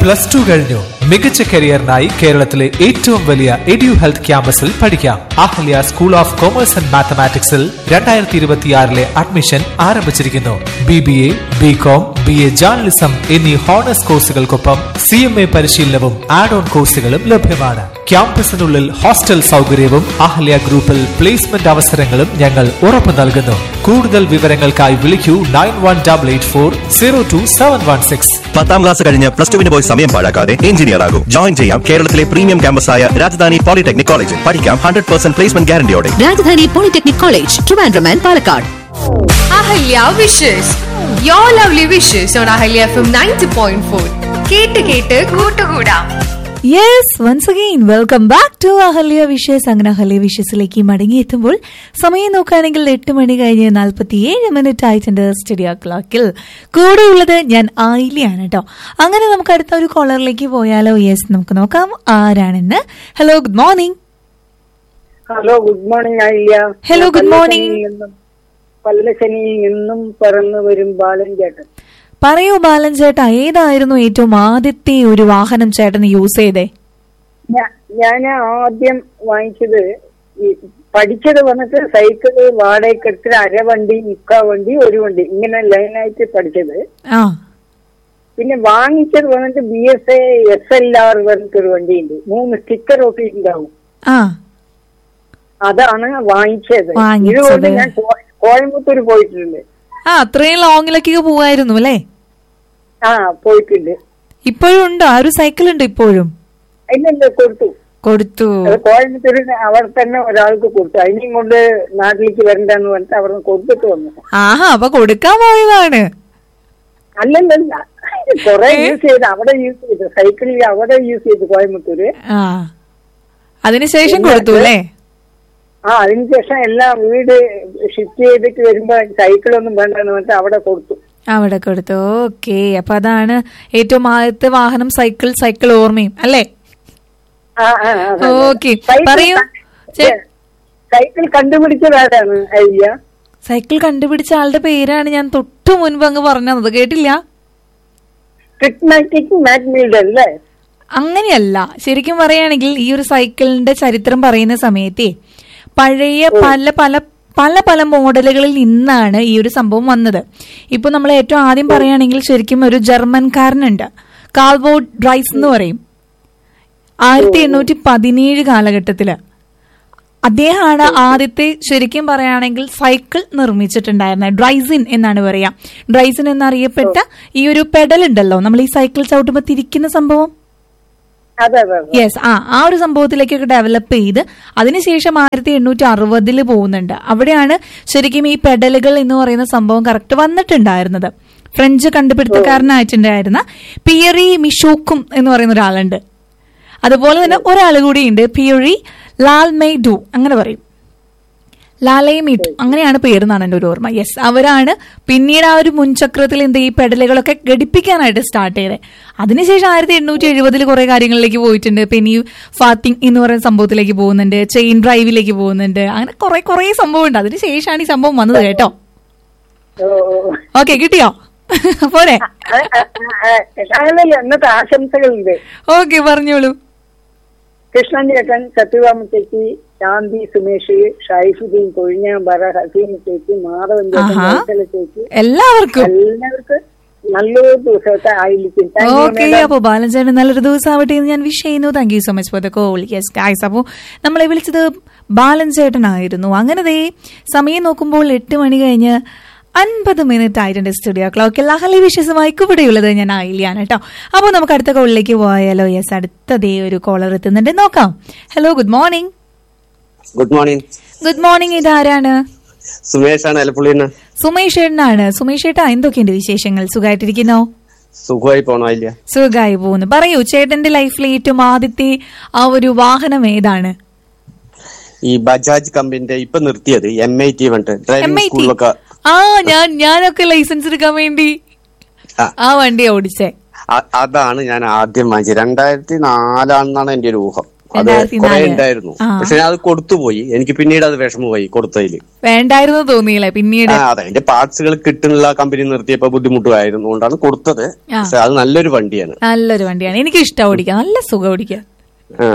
Plus two കഴിഞ്ഞു മികച്ച കരിയറിനായി കേരളത്തിലെ ഏറ്റവും വലിയ എഡ്യു ഹെൽത്ത് ക്യാമ്പസിൽ പഠിക്കാം Ahalya school of commerce and മാത്തമാറ്റിക്സിൽ രണ്ടായിരത്തി ഇരുപത്തിയാറിലെ അഡ്മിഷൻ ആരംഭിച്ചിരിക്കുന്നു B B A B com B A journalism എന്നീ ഹോണേഴ്സ് കോഴ്സുകൾക്കൊപ്പം സി എം എ പരിശീലനവും ആഡ് ഓൺ കോഴ്സുകളും ലഭ്യമാണ് ക്യാമ്പസിനുള്ളിൽ ഹോസ്റ്റൽ സൗകര്യവും അഹല്യ ഗ്രൂപ്പിൽ പ്ലേസ്മെന്റ് അവസരങ്ങളും ഞങ്ങൾ ഉറപ്പു നൽകുന്നു കൂടുതൽ വിവരങ്ങൾക്കായി വിളിക്കൂ nine one double eight four zero two seven one six പത്താം ക്ലാസ് കഴിഞ്ഞ് പ്ലസ് ടുവിന് പോയി സമയം പാഴാക്കാതെ എഞ്ചിനീയർ ആകും ജോയിൻ ചെയ്യാം കേരളത്തിലെ പ്രീമിയം ക്യാമ്പസായ രാജധാനി പോളിടെക്നിക് കോളേജിൽ പഠിക്കാം ഹൺഡ്രഡ് പെർസെന്റ് പ്ലേസ്മെന്റ് ഗ്യാരണ്ടിയോടെ Rajadhani polytechnic college Trivandrum and Palakkad Ahalya wishes your lovely wishes on Ahalya F M ninety point four കേട്ട് കേട്ട് കൂട്ടുകൂടാം yes once again welcome back to Ahalya wishes അങ്ങനെ അഹല്യ വിഷയസിലേക്ക് മടങ്ങിയെത്തുമ്പോൾ സമയം നോക്കുകയാണെങ്കിൽ എട്ട് മണി കഴിഞ്ഞ് നാൽപ്പത്തി ഏഴ് മിനിറ്റ് ആയിട്ടുണ്ട് സ്റ്റുഡിയോ ക്ലോക്കിൽ കൂടെയുള്ളത് ഞാൻ ആയിലിയാണ് കേട്ടോ അങ്ങനെ നമുക്ക് അടുത്ത ഒരു കോളറിലേക്ക് പോയാലോ യെസ് നമുക്ക് നോക്കാം ആരാണെന്ന് hello good morning hello good morning ആയില്ല Hello, good morning. പല്ലശനിയിൽ നിന്നും പറന്നു വരും ബാലൻ ചേട്ടൻ പറയൂ ബാലൻ ചേട്ടാ ഏതായിരുന്നു ഏറ്റവും ആദ്യത്തെ ഒരു വാഹനം ചേട്ടന് യൂസ് ചെയ്തേ ഞാൻ ആദ്യം വാങ്ങിച്ചത് ഈ പഠിച്ചത് വന്നിട്ട് സൈക്കിള് വാടകയ്ക്കെടുത്ത് അര വണ്ടി മുക്കാ വണ്ടി ഒരു വണ്ടി ഇങ്ങനെ ലൈനായിട്ട് പഠിച്ചത് ആ പിന്നെ വാങ്ങിച്ചത് വന്നിട്ട് B S A S L R പറഞ്ഞിട്ടൊരു വണ്ടിയുണ്ട് മൂന്ന് സ്റ്റിക്കർ ഒട്ടിയിട്ടുണ്ടാവും ആ അതാണ് വാങ്ങിച്ചത് വാങ്ങിച്ചത്. ഇതുകൊണ്ട് ഞാൻ കോ- കോയമ്പത്തൂർ പോയിട്ടുണ്ട് ആ അത്രയും ലോങ്ങിലേക്കൊക്കെ പോവായിരുന്നു അല്ലേ ആ പോയിട്ടുണ്ട് ഇപ്പോഴും ഉണ്ടോ ആ ഒരു സൈക്കിൾ ഉണ്ട് ഇപ്പോഴും അതിനെന്താ കൊടുത്തു കൊടുത്തു അത് കോയമ്പത്തൂരിന് അവിടെ തന്നെ ഒരാൾക്ക് കൊടുത്തു അതിനെയും കൊണ്ട് നാട്ടിലേക്ക് വരണ്ടെന്ന് പറഞ്ഞിട്ട് അവിടെ കൊടുത്തിട്ട് വന്നു ആഹാ അപ്പൊ കൊടുക്കാൻ പോയതാണ് അല്ലല്ലല്ല കൊറേ യൂസ് ചെയ്ത് അവിടെ യൂസ് ചെയ്തു സൈക്കിളിൽ അവിടെ യൂസ് ചെയ്തു കോയമ്പത്തൂര് ആ അതിനുശേഷം കൊടുത്തു അല്ലേ ആ അതിനുശേഷം എല്ലാം വീട് ഷിഫ്റ്റ് ചെയ്തിട്ട് വരുമ്പോ സൈക്കിളൊന്നും വേണ്ടെന്ന് പറഞ്ഞിട്ട് അവിടെ കൊടുത്തു അവിടെ കൊടുത്തു ഓക്കെ അപ്പൊ അതാണ് ഏറ്റവും ആദ്യത്തെ വാഹനം സൈക്കിൾ സൈക്കിൾ ഓർമ്മയും അല്ലേ ആ, ആ, ആ, അതെ. ഓക്കെ സൈക്കിൾ പറയൂ ക- ചേ- സൈക്കിൾ കണ്ടുപിടിച്ചത് ആരാണ് ഐഡിയ സൈക്കിൾ കണ്ടുപിടിച്ച ആളുടെ പേരാണ് ഞാൻ തൊട്ടു മുൻപ് അങ്ങ് പറഞ്ഞത് കേട്ടില്ല ട്രിക്മാറ്റിക് മാഗ്നീഡ് അല്ലേ അങ്ങനെയല്ല ശരിക്കും പറയുകയാണെങ്കിൽ ഈ ഒരു സൈക്കിളിന്റെ ചരിത്രം പറയുന്ന സമയത്തേ പഴയ പല പല പല പല മോഡലുകളിൽ നിന്നാണ് ഈ ഒരു സംഭവം വന്നത് ഇപ്പൊ നമ്മൾ ഏറ്റവും ആദ്യം പറയുകയാണെങ്കിൽ ശരിക്കും ഒരു ജർമ്മൻകാരനുണ്ട് കാൽവോ ഡ്രൈസ് എന്ന് പറയും ആയിരത്തി എണ്ണൂറ്റി പതിനേഴ് കാലഘട്ടത്തില് അദ്ദേഹമാണ് ആദ്യത്തെ ശരിക്കും പറയുകയാണെങ്കിൽ സൈക്കിൾ നിർമ്മിച്ചിട്ടുണ്ടായിരുന്നത് ഡ്രൈസിൻ എന്നാണ് പറയാ ഡ്രൈസിൻ എന്നറിയപ്പെട്ട ഈ ഒരു പെഡൽ ഉണ്ടല്ലോ നമ്മൾ ഈ സൈക്കിൾ ചവിട്ടുമ്പോൾ തിരിക്കുന്ന സംഭവം അതെ അതെ അതെ യെസ് ആ ആ ഒരു സംഭവത്തിലേക്കൊക്കെ ഡെവലപ്പ് ചെയ്ത് അതിനുശേഷം ആയിരത്തി എണ്ണൂറ്റി അറുപതിൽ പോകുന്നുണ്ട് അവിടെയാണ് ശരിക്കും ഈ പെഡലുകൾ എന്ന് പറയുന്ന സംഭവം കറക്റ്റ് വന്നിട്ടുണ്ടായിരുന്നത് ഫ്രഞ്ച് കണ്ടുപിടുത്തക്കാരനായിട്ടുണ്ടായിരുന്ന പിയറി മിഷോക്കും എന്ന് പറയുന്ന ഒരാളുണ്ട് അതുപോലെ തന്നെ ഒരാൾ കൂടിയുണ്ട് പിയറി ലാൽ മെയ് ഡു അങ്ങനെ പറയും ലാലയെ മീട്ടു അങ്ങനെയാണ് പേരെന്നാണ് എൻ്റെ ഒരു ഓർമ്മ യെസ് അവരാണ് പിന്നീട് ആ ഒരു മുൻചക്രത്തിൽ എന്ത് ഈ പെഡലുകളൊക്കെ ഘടിപ്പിക്കാനായിട്ട് സ്റ്റാർട്ട് ചെയ്തത് അതിനുശേഷം ആയിരത്തി എണ്ണൂറ്റി എഴുപതിൽ കുറെ കാര്യങ്ങളിലേക്ക് പോയിട്ടുണ്ട് പിന്നെ ഈ ഫാത്തിങ് എന്ന് പറയുന്ന സംഭവത്തിലേക്ക് പോകുന്നുണ്ട് ചെയിൻ ഡ്രൈവിലേക്ക് പോകുന്നുണ്ട് അങ്ങനെ കുറെ കുറെ സംഭവം ഉണ്ട് അതിനുശേഷമാണ് ഈ സംഭവം വന്നത് കേട്ടോ ഓ, ഓ, ഓ. ഓക്കെ കിട്ടിയോ പോരെ ആ, ആ, ആ, അങ്ങനെയല്ല ഇന്നത്തെ ആശംസകളുണ്ട് ഓക്കെ പറഞ്ഞോളൂ കൃഷ്ണൻ ചേട്ടൻ സത്യഭാമ ചേച്ചി ശാന്തി സുമേഷ് ഷൈഫുദ്ദീൻ കൊഴിഞ്ഞാമ്പറ ഹസീന ചേച്ചി മാധവൻ ചേട്ടൻ ആഹാ. വത്സല ചേച്ചി എല്ലാവർക്കും എല്ലാവർക്കും നല്ലൊരു ദിവസത്തെ ആയിരിക്കും Thank you, ഓക്കെ madam. അപ്പൊ ബാലൻചേട്ടൻ നല്ലൊരു ദിവസം ആവട്ടെ എന്ന് ഞാൻ വിഷ് ചെയ്യുന്നു thank you so much for the call yes guys അപ്പോൾ നമ്മളെ വിളിച്ചത് ബാലൻചേട്ടനായിരുന്നു അങ്ങനെ ദേ സമയം നോക്കുമ്പോൾ എട്ട് മണി കഴിഞ്ഞ് അൻപത് മിനിറ്റ് ആയിട്ടുണ്ട് സ്റ്റുഡിയോ ക്ലോക്കിൽ അഹലി വിഷയസുമായി ഇവിടെയുള്ളത് ഞാൻ ആയില്ലാണ് കേട്ടോ അപ്പോൾ നമുക്ക് അടുത്ത കോളിലേക്ക് പോയാലോ യെസ് അടുത്ത ദേ ഒരു കോളർ എത്തുന്നുണ്ട് നോക്കാം hello good morning good morning good morning ഇതാരാണ് സുമേഷാണ് എലപ്പുള്ളിന്ന് സുമേഷ് ഏട്ടനാണ് സുമേഷ് ഏട്ടാ എന്തൊക്കെയുണ്ട് വിശേഷങ്ങൾ സുഖമായിട്ടിരിക്കുന്നോ സുഖമായി പോണോ ഇല്ല സുഖമായി പോകുന്നു പറയൂ ചേട്ടന്റെ ലൈഫിലെ ഏറ്റവും ആദ്യത്തെ ആ ഒരു വാഹനം ഏതാണ് ഈ ബജാജ് കമ്പനിന്റെ ഇപ്പൊ നിർത്തിയത് എം ഐ ടി വന്നിട്ട് എം ഡ്രൈവിംഗ് ഐ ടി സ്കൂളിലൊക്കെ ആ ഞാൻ ഞാനൊക്കെ ലൈസൻസ് എടുക്കാൻ വേണ്ടി ആ, ആ വണ്ടി ഓടിച്ചേ അ- അതാണ് ഞാൻ ആദ്യം വാങ്ങിച്ചത് രണ്ടായിരത്തി നാലാണെന്നാണ് എന്റെ ഒരു ഊഹം അത് രണ്ടായിരത്തി കുറെ നാല്. ഉണ്ടായിരുന്നു ആ. പക്ഷെ ഞാൻ അത് കൊടുത്തുപോയി എനിക്ക് പിന്നീട് അത് വിഷമമായി കൊടുത്തതില് വേണ്ടായിരുന്നു തോന്നിയില്ലേ പിന്നീട് ആ അതെ അതിന്റെ പാർട്സുകൾ കിട്ടുന്നില്ല കമ്പനി നിർത്തിയപ്പോ ബുദ്ധിമുട്ടുമായിരുന്നു കൊണ്ടാണ് കൊടുത്തത് ആ. പക്ഷെ അത് നല്ലൊരു വണ്ടിയാണ് നല്ലൊരു വണ്ടിയാണ് എനിക്ക് ഇഷ്ടം ഓടിക്കാൻ നല്ല സുഖം ഓടിക്കാൻ ആ.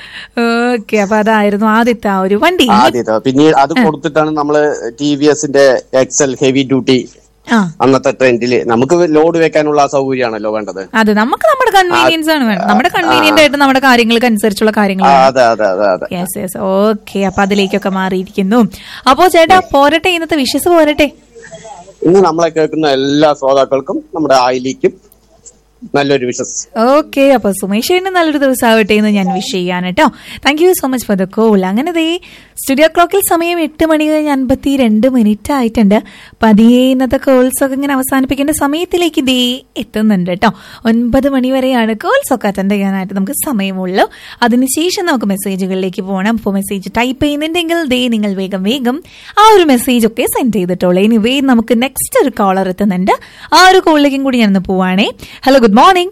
ഓക്കെ അപ്പൊ അതായിരുന്നു ആദ്യത്തെ ആ ഒരു വണ്ടി ആദ്യത്തെ പിന്നീട് അത് കൊടുത്തിട്ടാണ് നമ്മള് ടി വി എസിന്റെ എക്സൽ ഹെവി ഡ്യൂട്ടി ആ അന്നത്തെ ട്രെൻഡില് നമുക്ക് ലോഡ് വെക്കാനുള്ള ആ സൗകര്യമാണല്ലോ വേണ്ടത് അതെ നമുക്ക് നമ്മുടെ കൺവീനിയൻസ് ആണ് വേണ്ടത് നമ്മുടെ കൺവീനിയന്റ് ആയിട്ട് നമ്മുടെ കാര്യങ്ങൾക്ക് അനുസരിച്ചുള്ള കാര്യങ്ങൾ ആ, അതെ അതെ അതെ അതെ യെസ് യെസ് ഓക്കെ അപ്പൊ അതിലേക്കൊക്കെ മാറിയിരിക്കുന്നു അപ്പോ ചേട്ടാ പോരട്ടെ ഇന്നത്തെ വിഷസ് പോരട്ടെ ഇന്ന് നമ്മളെ കേൾക്കുന്ന എല്ലാ ശ്രോതാക്കൾക്കും നമ്മുടെ ആയിലേക്കും നല്ലൊരു വിശ്വസ് ഓക്കെ അപ്പൊ സുമേഷ് ചേട്ടന് നല്ലൊരു ദിവസം ആവട്ടെ എന്ന് ഞാൻ വിഷ് ചെയ്യാൻ കേട്ടോ thank you so much for the call അങ്ങനെ ദേ സ്റ്റുഡിയോ ക്ലോക്കിൽ സമയം എട്ട് മണി കഴിഞ്ഞ് അൻപത്തി രണ്ട് മിനിറ്റ് ആയിട്ടുണ്ട് പതിയെ ഇന്നത്തെ കോൾസ് ഒക്കെ ഇങ്ങനെ അവസാനിപ്പിക്കേണ്ട സമയത്തിലേക്ക് ദേ എത്തുന്നുണ്ട് കേട്ടോ ഒൻപത് മണി വരെയാണ് കോൾസ് ഒക്കെ അറ്റൻഡ് ചെയ്യാനായിട്ട് നമുക്ക് സമയമുള്ളൂ അതിനുശേഷം നമുക്ക് മെസ്സേജുകളിലേക്ക് പോകണം അപ്പോൾ മെസ്സേജ് ടൈപ്പ് ചെയ്യുന്നുണ്ടെങ്കിൽ ദേ നിങ്ങൾ വേഗം വേഗം ആ ഒരു മെസ്സേജ് ഒക്കെ സെൻഡ് ചെയ്തിട്ടുള്ളൂ ഇനി വേ നമുക്ക് നെക്സ്റ്റ് ഒരു കോളർ എത്തുന്നുണ്ട് ആ ഒരു കോളിലേക്കും കൂടി ഞാനൊന്ന് പോവാണേ hello good morning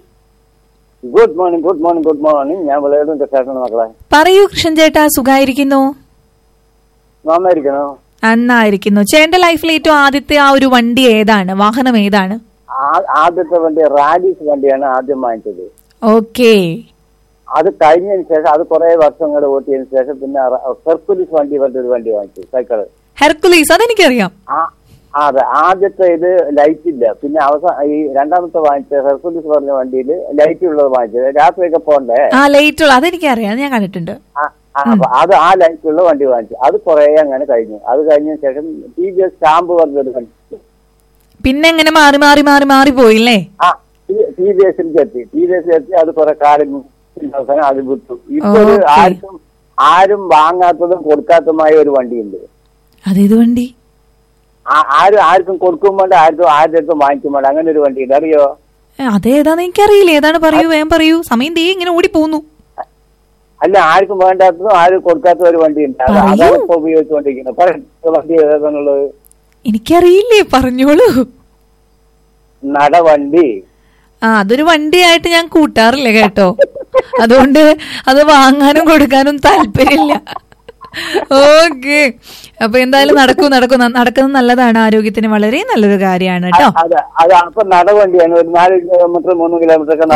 good morning good morning good morning ഞാൻ വിളയുടെ ചേട്ടൻ മക്കളെ പറയൂ കൃഷ്ണൻ ചേട്ടാ സുഖായിരിക്കുന്നു നന്നായിരിക്കണോ നന്നായിരിക്കുന്നു ചേട്ടന്റെ ലൈഫിൽ ഏറ്റവും ആദ്യത്തെ ആ ഒരു വണ്ടി ഏതാണ് വാഹനം ഏതാണ് ആ- ആദ്യത്തെ വണ്ടി റാലീസ് വണ്ടിയാണ് ആദ്യം വാങ്ങിച്ചത് ഓക്കെ അത് കഴിഞ്ഞതിന് ശേഷം അത് കുറെ വർഷങ്ങൾ ഓട്ടിയതിന് ശേഷം പിന്നെ ഹെർക്കുലിസ് വണ്ടി പറഞ്ഞ ഒരു വണ്ടി വാങ്ങിച്ചു സൈക്കിള് ഹെർക്കുലീസ് അതെനിക്കറിയാം ആ ആ, അതെ ആദ്യത്തെ ഇത് ലൈറ്റ് ഇല്ല പിന്നെ അവസാന ഈ രണ്ടാമത്തെ വാങ്ങിച്ച ഹെർക്കുലിസ് പറഞ്ഞ വണ്ടിയിൽ ലൈറ്റ് ഉള്ളത് വാങ്ങിച്ചത് രാത്രിയൊക്കെ പോണ്ടേ ആ ലേറ്റ് ഉള്ള അതെനിക്കറിയാം അത് ഞാൻ കണ്ടിട്ടുണ്ട് ആ, ആ, അപ്പൊ അത് ആ ലൈറ്റ് ഉള്ള വണ്ടി വാങ്ങിച്ചു അത് കുറെ അങ്ങനെ കഴിഞ്ഞു അത് കഴിഞ്ഞതിന് ശേഷം ടി വി എസ് സ്റ്റാമ്പ് പറഞ്ഞൊരു വണ്ടി പിന്നെ എങ്ങനെ മാറി മാറി മാറി മാറി പോയില്ലേ ആ ടി വി എസിലേക്ക് എത്തി ടി വി എസിൽ എത്തി അത് കുറെ കാലം അവസാനം അത് വിട്ടു ഇപ്പൊ ഒരു ഓക്കേ. ആർക്കും ആരും വാങ്ങാത്തതും കൊടുക്കാത്തതുമായ ഒരു വണ്ടിയുണ്ട് അതേത് വണ്ടി ആ- ആരും ആർക്കും കൊടുക്കും വേണ്ട ആർക്കും ആരുടെ അടുത്തും വാങ്ങിക്കും വേണ്ട അങ്ങനെ ഒരു വണ്ടിയുണ്ട് അറിയോ ഏ, അതേതാന്ന് എനിക്കറിയില്ല ഏതാണ് പറയൂ വേഗം പറയൂ സമയം ദേ ഇങ്ങനെ ഓടി പോകുന്നു അല്ല ആർക്കും വേണ്ടാത്തതും ആരും കൊടുക്കാത്ത ഒരു വണ്ടിയുണ്ട് അത് പറയൂ. അതാണ് ഇപ്പൊ ഉപയോഗിച്ചുകൊണ്ടിരിക്കുന്നത് പറയുന്ന വണ്ടി ഏതാണെന്നുള്ളത് എനിക്കറിയില്ലേ പറഞ്ഞോളൂ നടവണ്ടി ആ അതൊരു വണ്ടിയായിട്ട് ഞാൻ കൂട്ടാറില്ല കേട്ടോ അതുകൊണ്ട് അത് വാങ്ങാനും കൊടുക്കാനും താല്പര്യമില്ല ഓക്കെ അപ്പൊ എന്തായാലും നടക്കും നടക്കും ന- നടക്കുന്നത് നല്ലതാണ് ആരോഗ്യത്തിന് വളരെ നല്ലൊരു കാര്യമാണ് കേട്ടോ അത് അത് അപ്പൊ നടവണ്ടിയാണ് ഒരു നാല് കിലോമീറ്റർ മൂന്ന് കിലോമീറ്റർ ഒക്കെ